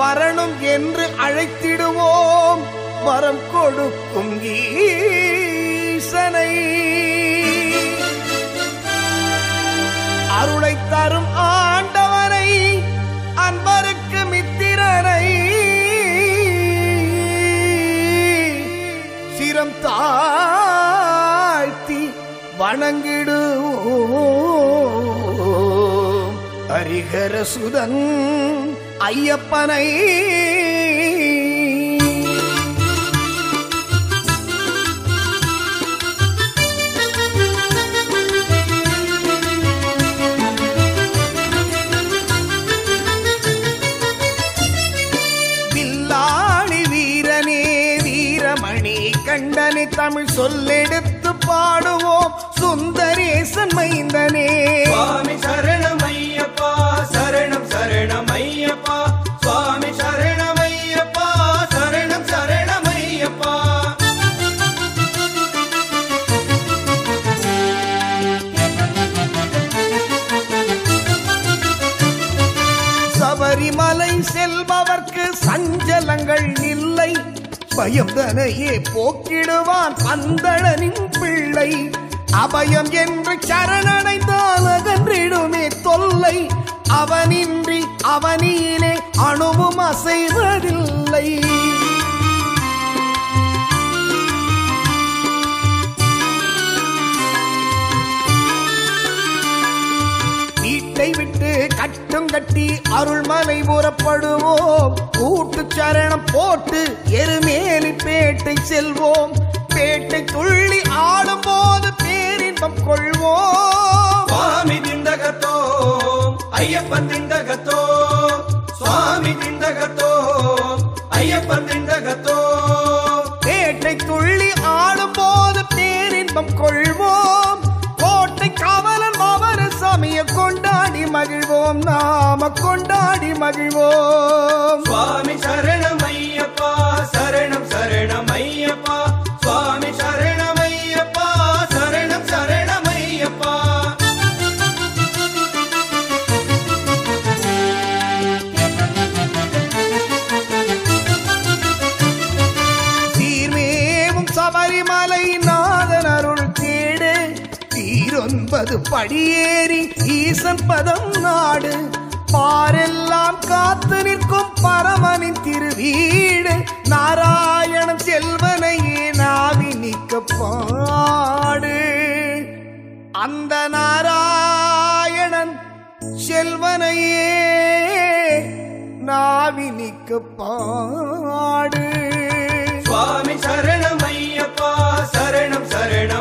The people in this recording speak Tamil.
வரணும் என்று அழைத்திடுவோம் வரம் கொடுக்கும் ஈசனை அருளை தரும் ஆண்டவனை அன்பருக்கு மித்திரனை சிரம் தாழ்த்தி வணங்கிடுவோம் ஹரிஹர சுதன் ஐயப்பனை வில்லாளி வீரனே வீரமணி கண்டனை தமிழ் சொல்லெடுத்து பாடுவோம் சுந்தரேசன் மைந்தனே சுவாமி சரணம் ஐயப்பா சரணம் சரணம் ஐயப்பா சுவாமி சரணம் ஐயப்பா சரணம் சரணம் ஐயப்பா சபரிமலை செல்பவர்க்கு சஞ்சலங்கள் இல்லை பயந்தனையே போக்கிடுவான் பந்தளனின் பிள்ளை அபயம் என்று சரணடைந்தால் அகன்றிடுமே தொல்லை அவனின்றி அவனியிலே அணுவும் அசைவதில்லை வீட்டை விட்டு கட்டும் கட்டி அருள்மலை புறப்படுவோம் கூட்டு சரணம் போட்டு எருமேலி பேட்டை செல்வோம் பேட்டை துள்ளி ஆடும் போது பேரின்பம் கொள்வோம் சுவாமி திண்டகத்தோ ஐயப்பன் திண்டகத்தோ சுவாமி திண்டகத்தோ ஐயப்பன் திண்டகத்தோ பேட்டை துள்ளி ஆடும் போது பேரின்பம் கொள்வோம் கோட்டை காவலன் மாவர சாமியை கொண்டாடி மகிழ்வோம் நாம கொண்டாடி மகிழ்வோம் சுவாமி சரணம் ஐயப்பா சரணம் சரணம் ஐயப்பா சுவாமி சரணம் ஐயப்பா சரணம் சரணம் ஐயப்பா சீர்மேவும் சபரிமலை நாதன் அருள் தேடு தீரொன்பது படியேறி ஈசன் பதம் நாடு பாரெல்லாம் காத்து நிற்கும் பரமனின் திருவீடு நாராயணன் செல்வனையே நாவி நிற்க பாடு அந்த நாராயணன் செல்வனையே நாவி நிற்க பாடு சுவாமி சரணம் ஐயப்பா சரணம் சரணம்